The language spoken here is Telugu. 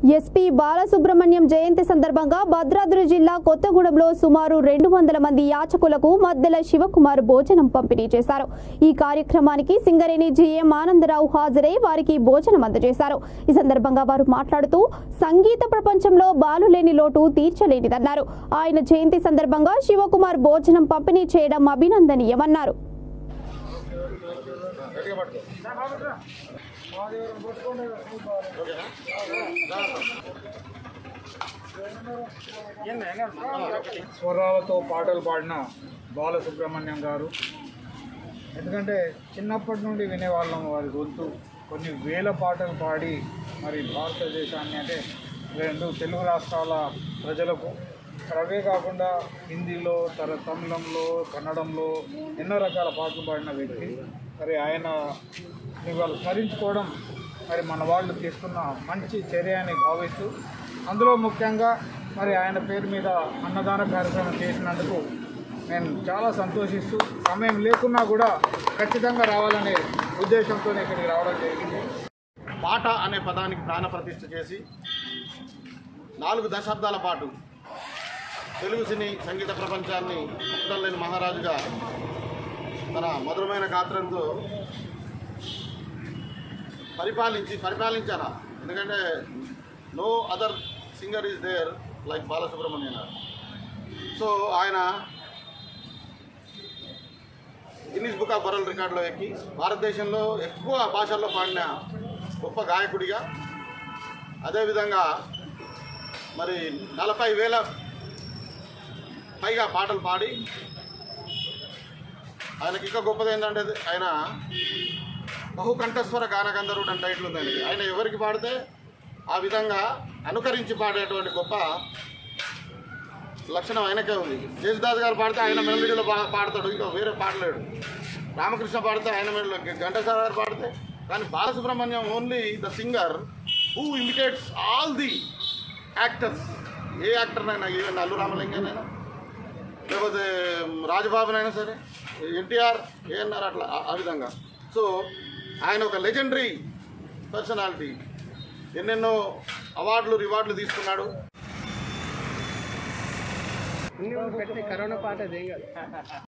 ఎస్పీ బాలసుబ్రహ్మణ్యం జయంతి సందర్భంగా భద్రాద్రి జిల్లా కొత్తగూడెంలో సుమారు రెండు వందల మంది యాచకులకు మద్దెల శివకుమార్ భోజనం పంపిణీ చేశారు ఈ కార్యక్రమానికి సింగరేణి జీఎం ఆనందరావు హాజరై వారికి భోజనం అందజేశారు ఈ సందర్భంగా వారు మాట్లాడుతూ సంగీత ప్రపంచంలో బాలు లేని లోటు తీర్చలేనిదన్నారు ఆయన జయంతి సందర్భంగా శివకుమార్ భోజనం పంపిణీ చేయడం అభినందనీయమన్నారు స్వరాలతో పాటలు పాడిన బాలసుబ్రహ్మణ్యం గారు ఎందుకంటే చిన్నప్పటి నుండి వినేవాళ్ళం వారి గొంతు కొన్ని వేల పాటలు పాడి మరి భారతదేశాన్ని అంటే రెండు తెలుగు రాష్ట్రాల ప్రజలకు మరి అవే కాకుండా హిందీలో తర తమిళంలో కన్నడంలో ఎన్నో రకాల పాటలు పాడిన వ్యక్తి మరి ఆయన ఇవాళ స్మరించుకోవడం మరి మన వాళ్ళు తీసుకున్న మంచి చర్య అని భావిస్తూ అందులో ముఖ్యంగా మరి ఆయన పేరు మీద అన్నదాన కార్యక్రమం చేసినందుకు నేను చాలా సంతోషిస్తూ సమయం లేకున్నా కూడా ఖచ్చితంగా రావాలనే ఉద్దేశంతో ఇక్కడికి రావడం జరిగింది పాట అనే పదానికి ప్రాణ ప్రతిష్ఠ చేసి నాలుగు దశాబ్దాల పాటు తెలుగు సినీ సంగీత ప్రపంచాన్ని లేని మహారాజుగా తన మధురమైన గాత్రంతో పరిపాలించి పరిపాలించారా ఎందుకంటే no other singer is there like Balasubrahmanyam garu so ఆయన గిన్నీస్ బుక్ ఆఫ్ వరల్డ్ రికార్డులో ఎక్కి భారతదేశంలో ఎక్కువ భాషల్లో పాడిన గొప్ప గాయకుడిగా అదేవిధంగా మరి నలభై వేల పైగా పాటలు పాడి ఆయనకి ఇంకా గొప్పది ఏంటంటే ఆయన బహుకంఠస్వర గానగంధర్వుడు అని టైటిల్ ఉంది ఆయనకి ఆయన ఎవరికి పాడితే ఆ విధంగా అనుకరించి పాడేటువంటి గొప్ప లక్షణం ఆయనకే ఉంది జేసుదాస్ గారు పాడితే ఆయన మెలడీలో బాగా పాడతాడు ఇంకా వేరే పాడలేడు రామకృష్ణ పాడితే ఆయన మెడలో ఘంటసాల గారు పాడితే కానీ Balasubrahmanyam only the singer who imitates all the actors ఏ యాక్టర్నైనా ఈవెన్ అల్లు రామలింగనైనా లేకపోతే రాజబాబునైనా సరే ఎన్టీఆర్ ఏఎన్ఆర్ అట్లా ఆ- ఆ విధంగా సో ఆయన ఒక లెజెండరీ పర్సనాలిటీ ఎన్నెన్నో అవార్డులు రివార్డులు తీసుకున్నాడు పెడితే కరోనా పాట అదేం కాదు